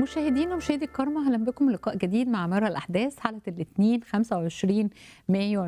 مشاهدينا ومشاهدي الكرام اهلا بكم لقاء جديد مع مرة الاحداث حلقه الاثنين 25 مايو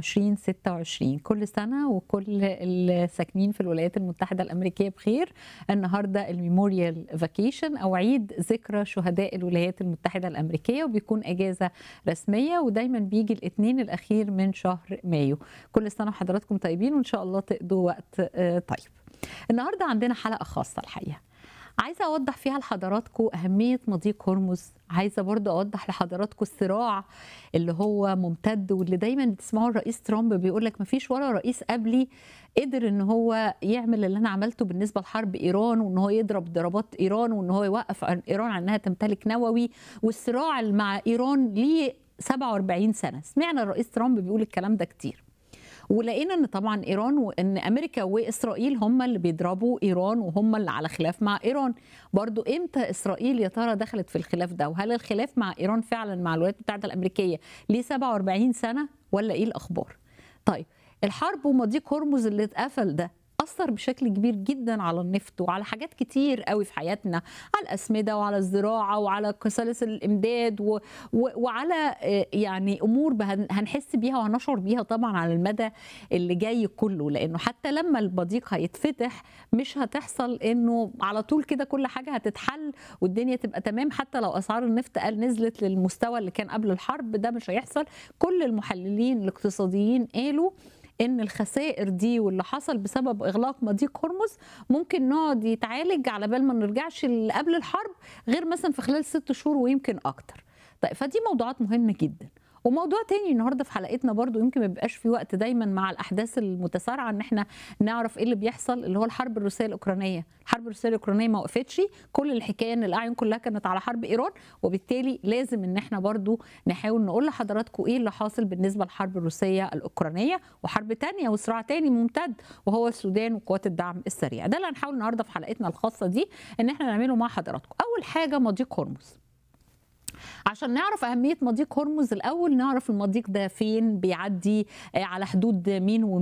2026 كل سنه وكل الساكنين في الولايات المتحده الامريكيه بخير النهارده الميموريال فاكيشن او عيد ذكرى شهداء الولايات المتحده الامريكيه وبيكون اجازه رسميه ودايما بيجي الاثنين الاخير من شهر مايو كل سنه وحضراتكم طيبين وان شاء الله تقضوا وقت آه، طيب النهارده عندنا حلقه خاصه الحقيقه عايزه اوضح فيها لحضراتكم اهميه مضيق هرمز عايزه برضو اوضح لحضراتكم الصراع اللي هو ممتد واللي دايما بتسمعوا الرئيس ترامب بيقول لك مفيش ولا رئيس قبلي قدر ان هو يعمل اللي انا عملته بالنسبه لحرب ايران وان هو يضرب ضربات ايران وان هو يوقف عن ايران عن انها تمتلك نووي والصراع مع ايران ليه 47 سنه سمعنا الرئيس ترامب بيقول الكلام ده كتير ولقينا ان طبعا ايران وان امريكا واسرائيل هم اللي بيضربوا ايران وهم اللي على خلاف مع ايران برضو امتى اسرائيل يا ترى دخلت في الخلاف ده وهل الخلاف مع ايران فعلا مع الولايات المتحده الامريكيه ليه 47 سنه ولا ايه الاخبار طيب الحرب ومضيق هرمز اللي اتقفل ده أثر بشكل كبير جدا على النفط وعلى حاجات كتير قوي في حياتنا على الأسمدة وعلى الزراعة وعلى سلاسل الإمداد و... و... وعلى آه، يعني أمور بهن- هنحس بيها وهنشعر بيها طبعا على المدى اللي جاي كله لأنه حتى لما المضيق هيتفتح مش هتحصل إنه على طول كده كل حاجة هتتحل والدنيا تبقى تمام حتى لو أسعار النفط قال نزلت للمستوى اللي كان قبل الحرب ده مش هيحصل كل المحللين الاقتصاديين قالوا ان الخسائر دي واللي حصل بسبب اغلاق مضيق هرمز ممكن نقعد يتعالج على بال ما نرجعش اللي قبل الحرب غير مثلا في خلال ست شهور ويمكن اكتر طيب فدي موضوعات مهمه جدا وموضوع تاني النهارده في حلقتنا برضو يمكن ما بيبقاش في وقت دايما مع الاحداث المتسارعه ان احنا نعرف ايه اللي بيحصل اللي هو الحرب الروسيه الاوكرانيه الحرب الروسيه الاوكرانيه ما وقفتش كل الحكايه ان الاعين كلها كانت على حرب ايران وبالتالي لازم ان احنا برضو نحاول نقول لحضراتكم ايه اللي حاصل بالنسبه للحرب الروسيه الاوكرانيه وحرب تانية وصراع تاني ممتد وهو السودان وقوات الدعم السريع ده اللي هنحاول النهارده في حلقتنا الخاصه دي ان احنا نعمله مع حضراتكم اول حاجه مضيق هرمز عشان نعرف أهمية مضيق هرمز الأول نعرف المضيق ده فين بيعدي آه، على حدود مين ومين